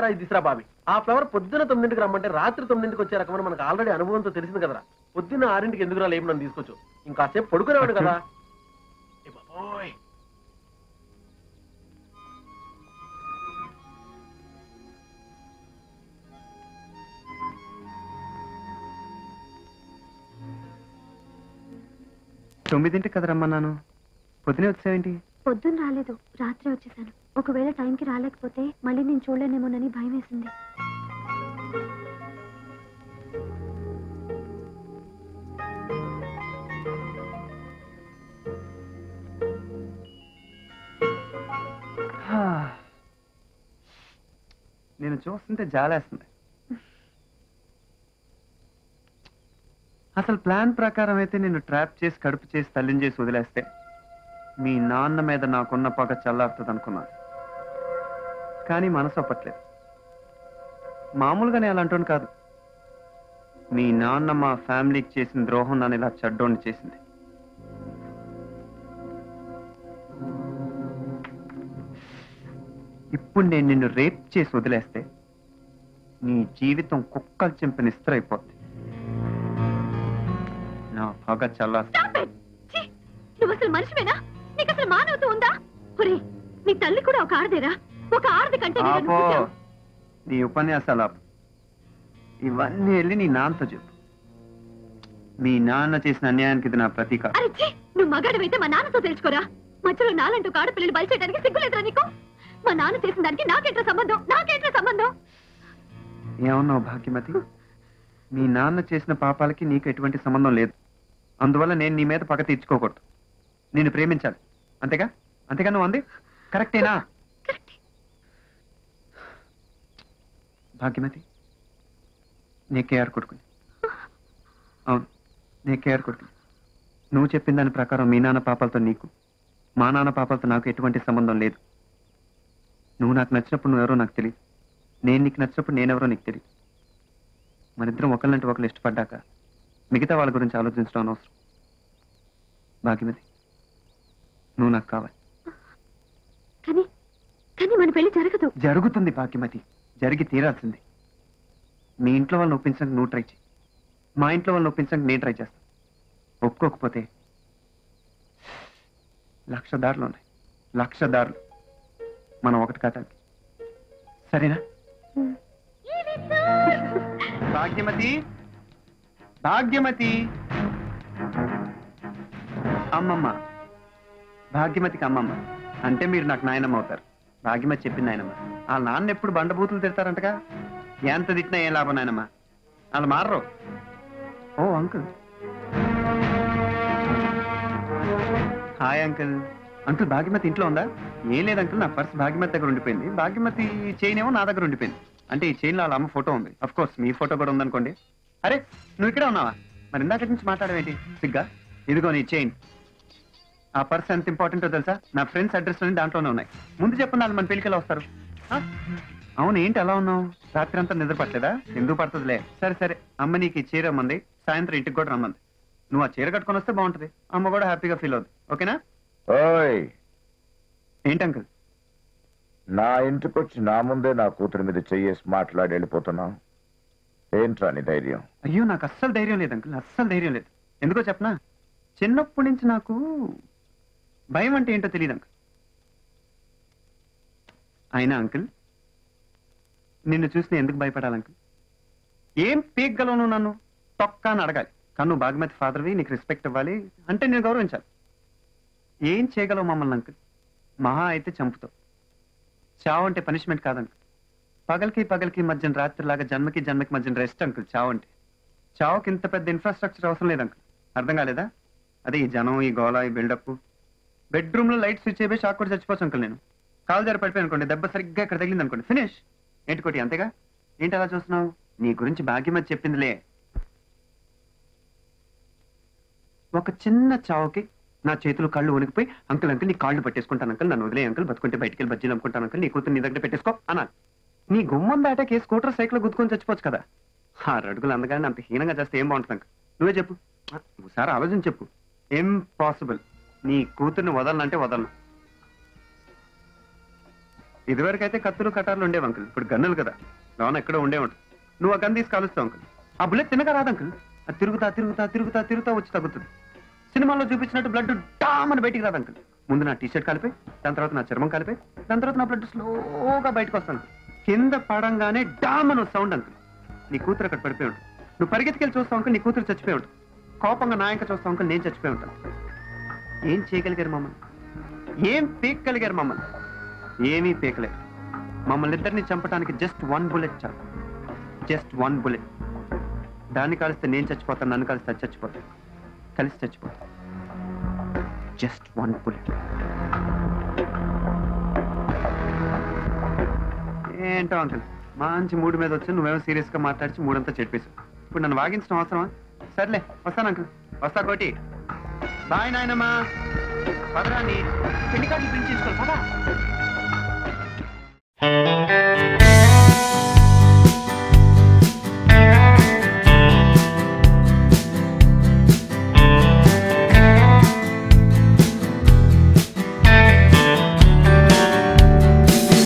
బేరా ఇది దిశరా బాబి ఆ ఫ్లవర్ పొద్దున తొమ్మిదింటికి రమ్మంటే రాత్రి తొమ్మిదింటికి వచ్చే రకమని మనకు ఆల్రెడీ అనుభవంతో తెలిసింది కదరా పొద్దున్న ఆరింటికి ఎందుకు రాలేము నన్ను తీసుకొచ్చు ఇంకాసేపు పడుకునేవాడు కదా ఏ బాబోయ్ తొమ్మిదింటికి కదా రమ్మన్నాను పొద్దునే వచ్చావేంటి పొద్దున్న రాలేదు రాత్రి వచ్చేసాను ఒకవేళ టైంకి రాలేకపోతే మళ్ళీ నేను చూడలేనేమోనని భయం వేసింది హా. నేను చూస్తుంటే జాలేస్తుంది అసలు ప్లాన్ ప్రకారం అయితే నేను ట్రాప్ చేసి కడుపు చేసి తల్లిని చేసి వదిలేస్తే మీ నాన్న మీద నాకున్న పగ చల్లారుతుంది అనుకున్నాను కానీ మనసు ఒప్పట్లేదు మామూలుగానే అలా అంటోను కాదు మీ నాన్న మా ఫ్యామిలీకి చేసిన ద్రోహం నన్ను ఇలా చెడ్డోని చేసింది ఇప్పుడు నేను నిన్ను రేప్ చేసి వదిలేస్తే నీ జీవితం కుక్కలు చింపిన ఇస్త్రైపోద్ది నా పగ చల్లా Stop it! ఛీ! నువ్వు అసలు మనిషివేనా నీకు అసలు మానవత ఉందా ఒరే నీ తల్లి కూడా ఒక ఆడదేరా ఒక ఆడది కంటే నేను ఆపో పుట్టావు. నీ ఉపన్యాసాలు ఆపు ఇవన్నీ వెళ్ళి నీ నాన్నతో చెప్పు మీ నాన్న చేసిన అన్యాయానికి ఇది నా ప్రతీక అరే ఛీ! నువ్వు మగాడివైతే మా నాన్నతో తెలుసుకోరా మధ్యలో నాలంటూ ఒక ఆడపిల్లలు బలి చేయడానికి సిగ్గులేదురా నీకు మా నాన్న చేసిన దానికి నాకేంట్రా సంబంధం నాకేంట్రా సంబంధం ఏమన్నావు భాగ్యమతి మీ నాన్న చేసిన పాపాలకి నీకు ఎటువంటి సంబంధం లేదు అందువల్ల నేను నీ మీద పగ తీర్చుకోకూడదు నేను ప్రేమించాలి అంతేగా అంతేగా నువ్వు అంది కరెక్టేనా కరెక్ట్ భాగ్యమతి నీ కేఆర్ కొడుకుని అవును నీ కేఆర్ కొడుకుని నువ్వు చెప్పిన దాని ప్రకారం మీ నాన్న పాపాలతో నీకు మా నాన్న పాపాలతో నాకు ఎటువంటి సంబంధం లేదు నువ్వు నాకు నచ్చినప్పుడు నువ్వెవరో నాకు తెలియదు నేను నీకు నచ్చినప్పుడు నేనెవరో నీకు తెలియదు మనిద్దరం ఒకరినంటే ఒకరు ఇష్టపడ్డాక మిగతా వాళ్ళ గురించి ఆలోచించడం అనవసరం భాగ్యమతి నువ్వు నాకు కావాలి కానీ కానీ మన పెళ్లి జరగదు జరుగుతుంది భాగ్యమతి జరిగి తీరాల్సింది మీ ఇంట్లో వాళ్ళని ఒప్పించడానికి నువ్వు ట్రై చేయి మా ఇంట్లో వాళ్ళని ఒప్పించడానికి నేను ట్రై చేస్తాను ఒప్పుకోకపోతే లక్ష దారులు ఉన్నాయి లక్ష దారులు మనం ఒకటి కట్టాలి సరేనా భాగ్యమతి భాగ్యమతి అమ్మమ్మ భాగ్యమతికి అమ్మమ్మ అంటే మీరు నాకు నాయనమ్మ అవుతారు భాగ్యమతి చెప్పింది నాయనమ్మ వాళ్ళ నాన్న ఎప్పుడు బండబూతులు తిడతారంటగా ఎంత తిట్టినా ఏం లాభం నాయనమ్మ వాళ్ళు మారరు ఓ uncle hi uncle uncle Bhagyamati ఇంట్లో ఉందా ఏం లేదు అంకుల్ నా పర్స్ భాగ్యమతి దగ్గర ఉండిపోయింది భాగ్యమతి చైన్ ఏమో నా దగ్గర ఉండిపోయింది అంటే ఈ చైన్ లో వాళ్ళ అమ్మ ఫోటో ఉంది అఫ్ కోర్స్ మీ ఫోటో కూడా ఉందనుకోండి అరే నువ్వు ఇక్కడే ఉన్నావా మరి ఇందాక నుంచి మాట్లాడవేంటి సిగ్గా ఇదిగో నీ చైన్ ఆ పర్స్ ఎంత ఇంపార్టెంటో తెలుసా నా ఫ్రెండ్స్ అడ్రస్ అన్ని దాంట్లోనే ఉన్నాయి ముందు చెప్పండి వాళ్ళు మన పెళ్ళికి వస్తారు ఆ? అవును ఏంటి అలా ఉన్నావు రాత్రి అంతా నిద్ర పట్టలేదా ఎందుకు పడుతుందిలే సరే సరే అమ్మ నీకు ఈ చీర రమ్మంది సాయంత్రం ఇంటికి కూడా రమ్మంది నువ్వు ఆ చీర కట్టుకొని వస్తే బాగుంటది అమ్మ కూడా హ్యాపీగా ఫీల్ అవుతుంది ఓకేనా ఓయ్ ఏంటి అంకుల్ నా ఇంటికొచ్చి నా ముందే నా కూతురు మీద చెయ్యేసి మాట్లాడి వెళ్ళిపోతున్నావు ఏంట్రా నీ ధైర్యం అయ్యో నాకు అస్సలు ధైర్యం లేదు అంకుల్ అస్సలు ధైర్యం లేదు ఎందుకో చెప్పనా చిన్నప్పటి నుంచి నాకు భయం అంటే ఏంటో తెలియదు అంకుల్ అయినా అంకుల్ నిన్ను చూసి నేను ఎందుకు భయపడాలి అంకుల్ ఏం పీక్గలవు నువ్వు నన్ను తొక్క అని అడగాలి కానీ నువ్వు బాగ్మతి ఫాదర్వి నీకు రెస్పెక్ట్ ఇవ్వాలి అంటే నేను గౌరవించాలి ఏం చేయగలవు మమ్మల్ని అంకుల్ మహా అయితే చంపుతావు చావు అంటే పనిష్మెంట్ కాదంకుల్ పగలకి పగలకి మధ్యన రాత్రిలాగా జన్మకి జన్మకి మధ్యన రెస్ట్ అంకుల్ చావు అంటే చావుకి ఇంత పెద్ద ఇన్ఫ్రాస్ట్రక్చర్ అవసరం లేదు అంకుల్ అర్థం కాలేదా అదే ఈ జనం ఈ గోళ ఈ బిల్డప్ బెడ్రూమ్ లో లైట్ స్విచ్ అయిపోయి షాక్ కూడా చచ్చిపోవచ్చు అంకుల్ నేను కాలు జారి పడిపోయి అనుకోండి దెబ్బ సరిగ్గా ఇక్కడ తగిలింది అనుకోండి ఫినిష్ ఏంటి కోటి అంతేగా ఏంటి అలా చూస్తున్నావు నీ గురించి భాగ్యమతి చెప్పిందిలే ఒక చిన్న చావుకి నా చేతులు కళ్ళు వణికిపోయి అంకుల్ అంకుల్ నీ కాళ్ళు పట్టేసుకుంటాను అంకుల్ నన్ను వదిలే అంకుల్ బతుకుంటే బయటికి వెళ్ళి బజ్జీలు అమ్ముకుంటాను అంకుల్ నీ కూతురు నీ దగ్గర పెట్టేసుకో అన్నాను నీ గుమ్మం దాటాకి స్కూటర్ సైకిల్ గుద్దుకొని చచ్చిపోవచ్చు కదా ఆ అడుగులు అందగానే అంత హీనంగా చేస్తే ఏం బాగుంటుంది అంకుల్ నువ్వే చెప్పు ఆ, ఒకసారి ఆలోచన చెప్పు ఇంపాసిబుల్ నీ కూతుర్ని వదలనంటే వదలను ఇదివరకు అయితే కత్తులు కటార్లు ఉండేవి అంకుల్ ఇప్పుడు గన్నులు కదా లోన ఎక్కడో ఉండే ఉంటుంది నువ్వు ఆ గన్ తీసి కాలుస్తావు అంకుల్ ఆ బుల్లెట్ తినగా రాదు అంకుల్ అది తిరుగుతా తిరుగుతా తిరుగుతా తిరుగుతా వచ్చి తగ్గుతుంది సినిమాలో చూపించినట్టు బ్లడ్ డామని బయటికి రాదు అంకుల్ ముందు నా టీషర్ట్ కలిపి దాని తర్వాత నా చర్మం కలిపి దాని తర్వాత నా బ్లడ్ స్లోగా బయటకు వస్తాను కింద పడంగానే డామన్ సౌండ్ అంకుల్ నీ కూతురు అక్కడ పడిపోయి ఉంటుంది నువ్వు పరిగెత్తికెళ్ళి చూస్తావు అంకుల్ నీ కూతురు చచ్చిపోయి ఉంటుంది కోపంగా నా ఇంకా చూస్తావు అంకుల్ నేను చచ్చిపోయి ఉంటాను ఏం చేయగలిగారు మమ్మల్ని ఏం పీక్కగలిగారు మమ్మల్ని ఏమీ పీకలేదు మమ్మల్ని ఇద్దరిని చంపడానికి జస్ట్ వన్ బుల్లెట్ చాలు జస్ట్ వన్ బుల్లెట్ దాన్ని కలిస్తే నేను చచ్చిపోతాను నన్ను కలిస్తే అది చచ్చిపోతాను కలిసి చచ్చిపోతాను జస్ట్ వన్ బుల్లెట్ ఏంటో అంకుల్ మంచి మూడు మీద వచ్చి నువ్వేమో సీరియస్ గా మాట్లాడిచి మూడంతా చెప్పేశావు ఇప్పుడు నన్ను వాగించడం అవసరమా సర్లే వస్తాను అంకుల్ వస్తా కోటి బాయ్ నాయనమ్మా పదరాని పెళ్లి కార్డులు ప్రింట్ చేసుకోవాలి పదా